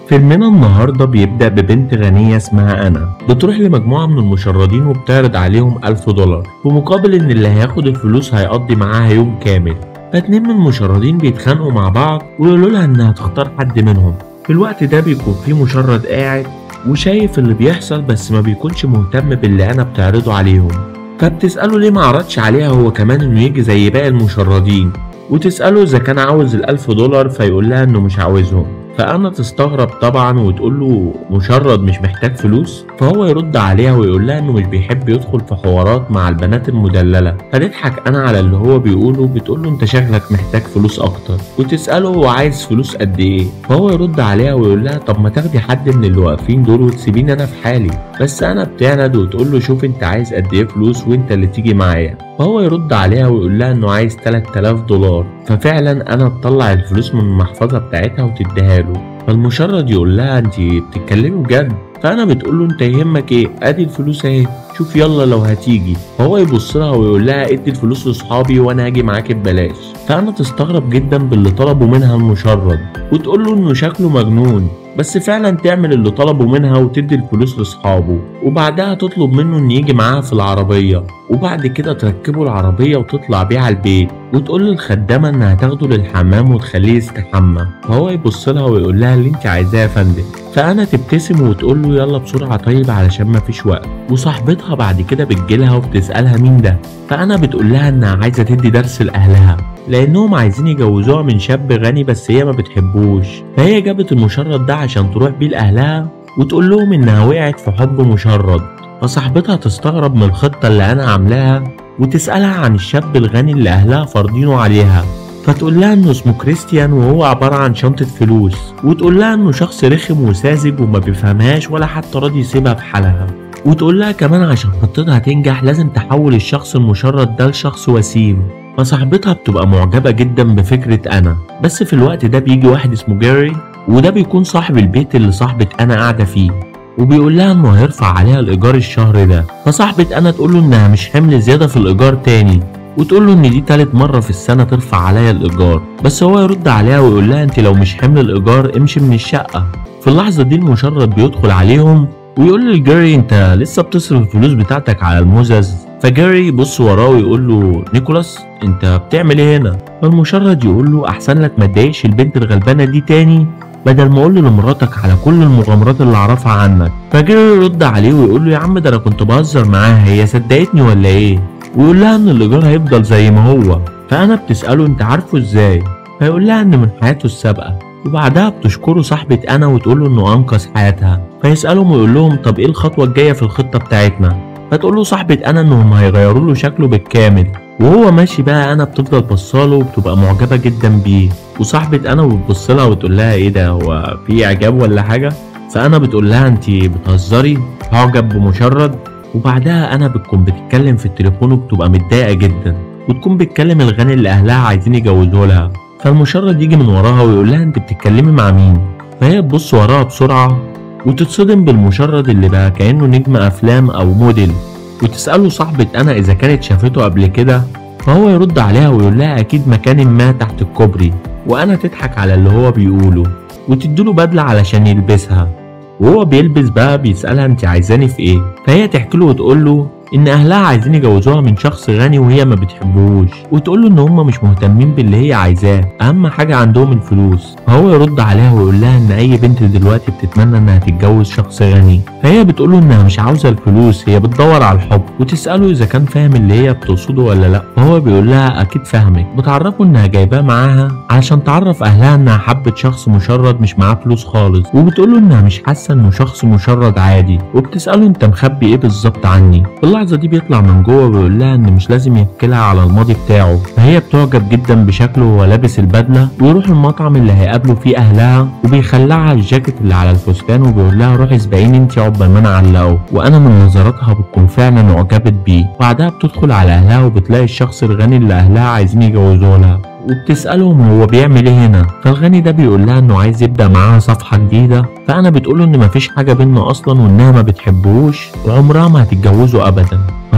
فيلمنا النهاردة بيبدأ ببنت غنية اسمها أنا بتروح لمجموعة من المشردين وبتعرض عليهم ألف دولار بمقابل إن اللي هياخد الفلوس هيقضي معاها يوم كامل فاتنين من المشردين بيتخانقوا مع بعض ويقولوا لها إنها تختار حد منهم في الوقت ده بيكون في مشرد قاعد وشايف اللي بيحصل بس ما بيكونش مهتم باللي أنا بتعرضه عليهم فبتسأله ليه ما عرضش عليها هو كمان إنه يجي زي باقي المشردين وتسأله إذا كان عاوز الألف دولار فيقول لها إنه مش عاوزهم فأنا تستغرب طبعا وتقول له مشرد مش محتاج فلوس فهو يرد عليها ويقول لها إنه مش بيحب يدخل في حوارات مع البنات المدللة فتضحك أنا على اللي هو بيقوله بتقول له أنت شكلك محتاج فلوس أكتر وتسأله هو عايز فلوس قد إيه فهو يرد عليها ويقول لها طب ما تاخدي حد من اللي واقفين دول وتسيبيني أنا في حالي بس أنا بتعند وتقول له شوف أنت عايز قد إيه فلوس وأنت اللي تيجي معايا فهو يرد عليها ويقول لها انه عايز 3000 دولار ففعلا انا تطلع الفلوس من المحفظه بتاعتها وتديها له فالمشرد يقول لها انت بتتكلمي بجد فانا بتقول له انت يهمك ايه ادي الفلوس اهي شوف يلا لو هتيجي فهو يبص لها ويقول لها ادي الفلوس لاصحابي وانا هاجي معاك ببلاش فانا تستغرب جدا باللي طلبه منها المشرد وتقول له انه شكله مجنون بس فعلا تعمل اللي طلبه منها وتدي الفلوس لاصحابه وبعدها تطلب منه ان يجي معاها في العربيه وبعد كده تركبه العربيه وتطلع بيه على البيت وتقول للخدامه انها تاخده للحمام وتخليه يستحمى فهو يبص لها ويقول لها اللي انت عايزاه يا فندم فانا تبتسم وتقول له يلا بسرعه طيب علشان مفيش وقت وصاحبتها بعد كده بتجيلها وبتسالها مين ده فانا بتقول لها انها عايزه تدي درس لاهلها لانهم عايزين يجوزوها من شاب غني بس هي ما بتحبوش فهي جابت المشرد ده عشان تروح بيه لاهلها وتقول لهم انها وقعت في حب مشرد فصاحبتها تستغرب من الخطه اللي انا عاملاها وتسالها عن الشاب الغني اللي اهلها فارضينه عليها فتقول لها انه اسمه كريستيان وهو عبارة عن شنطة فلوس وتقول لها انه شخص رخم وساذج وما بيفهمهاش ولا حتى راضي يسيبها في حالها وتقول لها كمان عشان خطتها تنجح لازم تحول الشخص المشرد ده لشخص وسيم فصاحبتها بتبقى معجبة جدا بفكرة أنا بس في الوقت ده بيجي واحد اسمه جاري وده بيكون صاحب البيت اللي صاحبة أنا قاعدة فيه وبيقول لها انه هيرفع عليها الايجار الشهر ده فصاحبة انا تقول له انها مش حمل زيادة في الايجار تاني وتقول له ان دي تالت مرة في السنة ترفع عليا الايجار بس هو يرد عليها ويقول لها انت لو مش حمل الايجار امشي من الشقة في اللحظة دي المشرد بيدخل عليهم ويقول لجاري انت لسه بتصرف الفلوس بتاعتك على المزز فجاري يبص وراه ويقول له نيكولاس انت بتعمل ايه هنا فالمشرد يقول له احسن لك ما تضايقش البنت الغلبانه دي تاني بدل ما اقول لمراتك على كل المغامرات اللي اعرفها عنك فجاري يرد عليه ويقول له يا عم ده انا كنت بهزر معاها هي صدقتني ولا ايه ويقول لها ان الايجار هيفضل زي ما هو فانا بتساله انت عارفه ازاي فيقول لها ان من حياته السابقه وبعدها بتشكره صاحبة أنا وتقول له إنه أنقذ حياتها فيسألهم ويقول لهم طب إيه الخطوة الجاية في الخطة بتاعتنا فتقول له صاحبة أنا إنهم هيغيروا له شكله بالكامل وهو ماشي بقى أنا بتفضل بصاله وبتبقى معجبة جدا بيه وصاحبة أنا بتبص لها وتقول لها إيه ده هو في إعجاب ولا حاجة فأنا بتقول لها أنت بتهزري هعجب بمشرد وبعدها أنا بتكون بتتكلم في التليفون وبتبقى متضايقة جدا وتكون بتكلم الغني اللي أهلها عايزين يجوزوه لها فالمشرد يجي من وراها ويقول لها انت بتتكلمي مع مين فهي تبص وراها بسرعة وتتصدم بالمشرد اللي بقى كأنه نجم أفلام أو موديل وتسأله صاحبة أنا إذا كانت شافته قبل كده فهو يرد عليها ويقول لها أكيد مكان ما تحت الكوبري وأنا تضحك على اللي هو بيقوله وتديله بدلة علشان يلبسها وهو بيلبس بقى بيسألها انت عايزاني في ايه فهي تحكي له وتقول له ان اهلها عايزين يجوزوها من شخص غني وهي ما بتحبهوش وتقول له ان هم مش مهتمين باللي هي عايزاه اهم حاجه عندهم الفلوس فهو يرد عليها ويقول لها ان اي بنت دلوقتي بتتمنى انها تتجوز شخص غني فهي بتقول له انها مش عاوزه الفلوس هي بتدور على الحب وتساله اذا كان فاهم اللي هي بتقصده ولا لا فهو بيقول لها اكيد فاهمك بتعرفه انها جايباه معاها علشان تعرف اهلها انها حبت شخص مشرد مش معاه فلوس خالص وبتقول له انها مش حاسه انه شخص مشرد عادي وبتساله انت مخبي ايه بالظبط عني في اللحظه دي بيطلع من جوه ويقول لها ان مش لازم يحكي لها على الماضي بتاعه فهي بتعجب جدا بشكله وهو لابس البدله ويروح المطعم اللي هيقابله فيه اهلها وبيخلعها الجاكيت اللي على الفستان وبيقول لها روحي اسبقيني انت عقبال ما انا اعلقه وانا من نظراتها بتكون فعلا اعجبت بيه بعدها بتدخل على اهلها وبتلاقي الشخص الغني اللي اهلها عايزين يجوزوه لها وبتسألهم هو بيعمل ايه هنا فالغني ده بيقول لها انه عايز يبدأ معاها صفحة جديدة فأنا بتقوله ان مفيش حاجة بينا اصلا وانها ما بتحبهوش وعمرها ما هتتجوزوا ابدا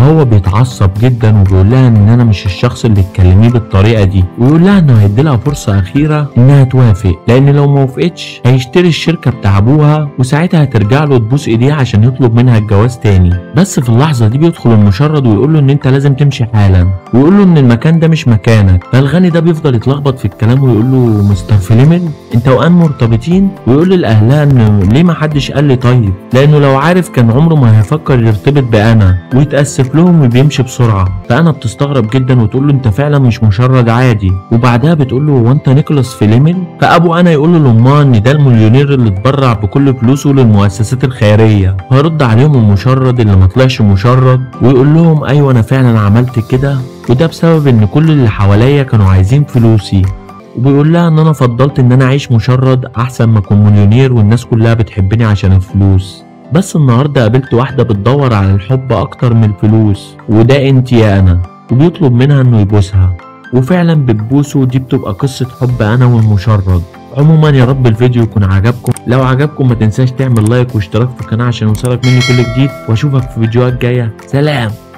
فهو بيتعصب جدا وبيقول لها ان انا مش الشخص اللي تكلميه بالطريقه دي ويقول لها انه هيدي لها فرصه اخيره انها توافق لان لو ما وافقتش هيشتري الشركه بتاع ابوها وساعتها هترجع له تبوس ايديه عشان يطلب منها الجواز تاني بس في اللحظه دي بيدخل المشرد ويقول له ان انت لازم تمشي حالا ويقول له ان المكان ده مش مكانك فالغني ده بيفضل يتلخبط في الكلام ويقول له مستر فليمن انت وان مرتبطين ويقول لاهلها ان ليه ما حدش قال لي طيب لانه لو عارف كان عمره ما هيفكر يرتبط بانا ويتاسف لهم وبيمشي بسرعه فانا بتستغرب جدا وتقول له انت فعلا مش مشرد عادي وبعدها بتقول له هو انت نيكولاس فليمن فابو انا يقول له لامها ان ده المليونير اللي اتبرع بكل فلوسه للمؤسسات الخيريه فيرد عليهم المشرد اللي ما طلعش مشرد ويقول لهم ايوه انا فعلا عملت كده وده بسبب ان كل اللي حواليا كانوا عايزين فلوسي وبيقول لها ان انا فضلت ان انا اعيش مشرد احسن ما اكون مليونير والناس كلها بتحبني عشان الفلوس بس النهارده قابلت واحده بتدور على الحب اكتر من الفلوس وده انت يا انا وبيطلب منها انه يبوسها وفعلا بتبوسه ودي بتبقى قصة حب انا والمشرد عموما يا رب الفيديو يكون عجبكم لو عجبكم ما تنساش تعمل لايك واشتراك في القناة عشان يوصلك مني كل جديد واشوفك في فيديوهات جاية سلام